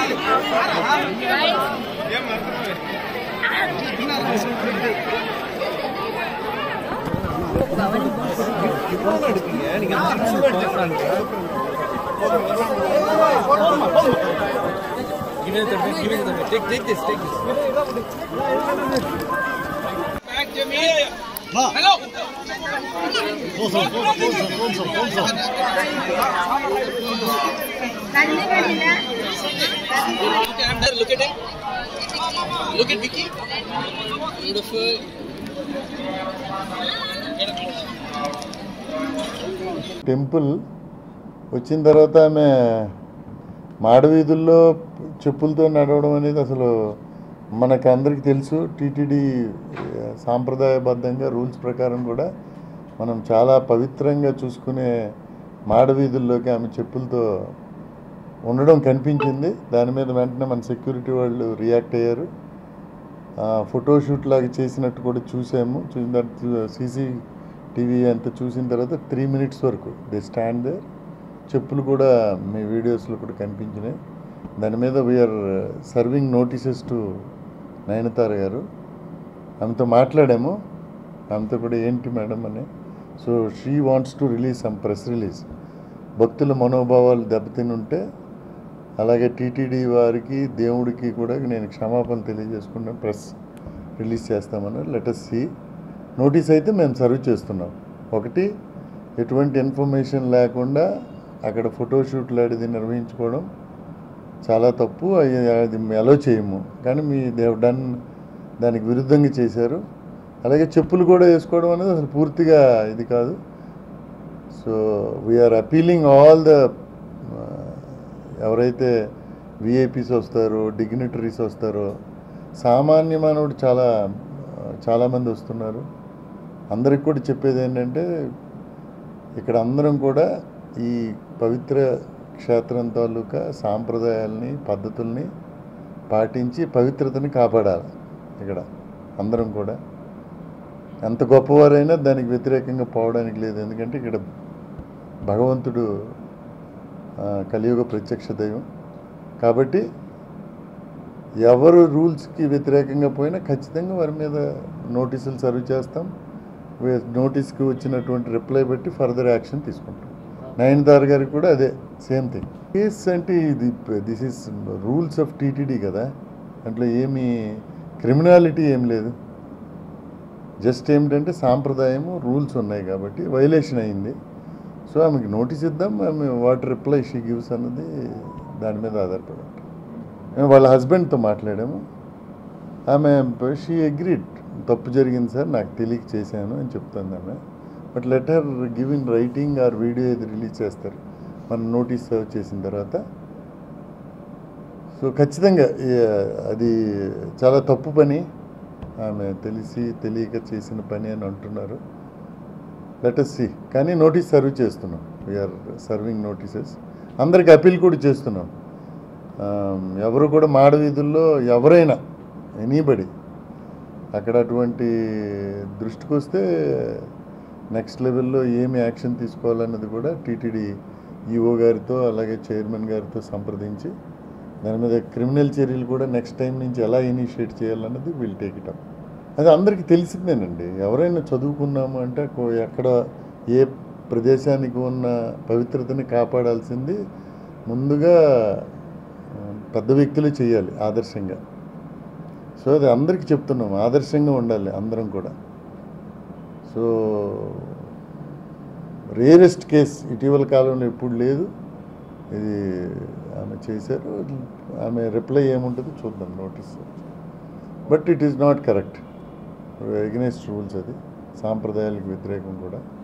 Give it to me. Give it to me. Take, take this. Take this. Back, Jimmy. Hello. Okay, I'm there. Look at him. Look at Vicky. Beautiful. Temple వచ్చిన తర్వాత ఆమె మాడవీధుల్లో చెప్పులతో నడవడం అనేది అసలు మనకు అందరికీ తెలుసు టీటీడీ సాంప్రదాయబద్ధంగా రూల్స్ ప్రకారం కూడా మనం చాలా పవిత్రంగా చూసుకునే మాడవీధుల్లోకి ఆమె చెప్పులతో ఉండడం కనిపించింది దాని మీద వెంటనే మన సెక్యూరిటీ వాళ్ళు రియాక్ట్ అయ్యారు ఫోటోషూట్ లాగా చేసినట్టు కూడా చూసాము చూసిన తర్వాత సీసీ టీవీ అంతా చూసిన తర్వాత త్రీ మినిట్స్ వరకు దే స్టాండ్ దే చెప్పులు కూడా మీ వీడియోస్లో కూడా కనిపించినాయి దాని మీద we are serving notices to Nayanthara గారు ఆమెతో మాట్లాడాము ఆమెతో కూడా ఏంటి మేడం అని so she wants to release some press release భక్తుల మనోభావాలు దెబ్బతిని ఉంటే అలాగే టీటీడీ వారికి దేవుడికి కూడా నేను క్షమాపణ తెలియజేసుకున్న ప్రెస్ రిలీజ్ చేస్తామని లెటస్ సి నోటీస్ అయితే మేము సర్వ్ చేస్తున్నాం ఒకటి ఎటువంటి ఇన్ఫర్మేషన్ లేకుండా అక్కడ ఫోటోషూట్లు అది నిర్వహించుకోవడం చాలా తప్పు అది అది అలో చేయము కానీ మీ దేవ్ డన్ దానికి విరుద్ధంగా చేశారు అలాగే చెప్పులు కూడా వేసుకోవడం అనేది అసలు పూర్తిగా ఇది కాదు so we are appealing all the ఎవరైతే విఐపీస్ వస్తారో డిగ్నిటరీస్ వస్తారో సామాన్య మానవుడు చాలా చాలామంది వస్తున్నారు అందరికి కూడా చెప్పేది ఏంటంటే ఇక్కడ అందరం కూడా ఈ పవిత్ర క్షేత్రం తాలూకా సాంప్రదాయాల్ని పద్ధతుల్ని పాటించి పవిత్రతని కాపాడాలి ఇక్కడ అందరం కూడా ఎంత గొప్పవారైనా దానికి వ్యతిరేకంగా పోవడానికి లేదు ఎందుకంటే ఇక్కడ భగవంతుడు ఆ, కలియుగ ప్రత్యక్ష దైవం కాబట్టి ఎవరు రూల్స్కి వ్యతిరేకంగా పోయినా ఖచ్చితంగా వారి మీద నోటీసులు సర్వ్ చేస్తాం వే- నోటీస్కి వచ్చినటువంటి రిప్లై బట్టి ఫర్దర్ యాక్షన్ తీసుకుంటాం నయనతార గారికి కూడా అదే సేమ్ థింగ్ కేస్ అంటే ఇది this is rules of TTD కదా దాంట్లో ఏమీ క్రిమినాలిటీ ఏం లేదు జస్ట్ ఏమిటంటే సాంప్రదాయము రూల్స్ ఉన్నాయి కాబట్టి వైలేషన్ అయింది సో ఆమెకి నోటీస్ ఇద్దాం ఆమె వాట్ రిప్లై షీ గివ్స్ అన్నది దాని మీద ఆధారపడి ఉంటుంది మేము వాళ్ళ హస్బెండ్తో మాట్లాడాము ఆమె షీ అగ్రీడ్ తప్పు జరిగింది సార్ నాకు తెలియక చేశాను అని చెప్తుంది ఆమె but letter give in writing or video ఇది రిలీజ్ చేస్తారు మనం నోటీస్ సర్వ్ చేసిన తర్వాత సో ఖచ్చితంగా ఏ, అది చాలా తప్పు పని ఆమె తెలిసి తెలియక చేసిన పని అని అంటున్నారు లెటస్ సి కానీ నోటీస్ సర్వ్ చేస్తున్నాం వీఆర్ సర్వింగ్ నోటీసెస్ అందరికి అపీల్ కూడా చేస్తున్నాం ఆమ్, ఎవరు కూడా మాడవీధుల్లో ఎవరైనా ఎనీబడి అక్కడ అటువంటి దృష్టికి వస్తే నెక్స్ట్ లెవెల్లో ఏమి యాక్షన్ తీసుకోవాలన్నది కూడా టీటీడీ ఈఓ గారితో అలాగే చైర్మన్ గారితో సంప్రదించి దాని మీద క్రిమినల్ చర్యలు కూడా నెక్స్ట్ టైం నుంచి ఎలా ఇనిషియేట్ చేయాలన్నది విల్ టేక్ ఇట్ అప్ అది అందరికీ తెలిసిందేనండి ఎవరైనా చదువుకున్నాము అంటే కో- ఎక్కడ ఏ ప్రదేశానికి ఉన్న పవిత్రతని కాపాడాల్సింది ముందుగా ఆ, పెద్ద వ్యక్తులే చేయాలి ఆదర్శంగా సో అది అందరికీ చెప్తున్నాం ఆదర్శంగా ఉండాలి అందరం కూడా సో రేరెస్ట్ కేస్ ఇటీవల కాలంలో ఎప్పుడు లేదు ఇది ఆమె చేశారు ఆమె రిప్లై ఏముంటుందో చూద్దాం notice but it is not correct against rules అది సాంప్రదాయాలకు వ్యతిరేకం కూడా